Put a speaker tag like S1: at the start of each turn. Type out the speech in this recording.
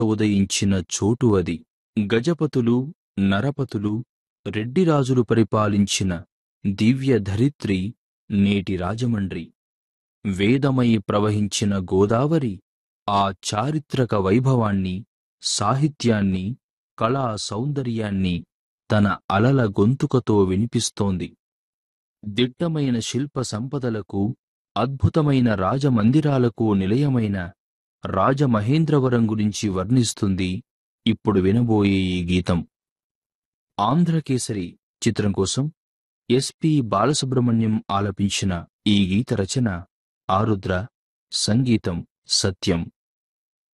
S1: ఉదయించిన చోటు అది గజపతులు నరపతులు రెడ్డిరాజులు పరిపాలించిన దివ్య ధరిత్రి నేటి రాజమండ్రి వేదమై ప్రవహించిన గోదావరి ఆ చారిత్రక వైభవాన్ని సాహిత్యాన్ని కళా సౌందర్యాన్ని తన అలల గొంతుకతో వినిపిస్తోంది దిట్టమైన శిల్ప సంపదలకు అద్భుతమైన రాజమందిరాలకు నిలయమైన రాజమహేంద్రవరం గురించి వర్ణిస్తుంది ఇప్పుడు వినబోయే ఈ గీతం ఆంధ్రకేసరి చిత్రం కోసం ఎస్పి బాలసుబ్రహ్మణ్యం ఆలపించిన ఈ గీత రచన ఆరుద్ర సంగీతం సత్యం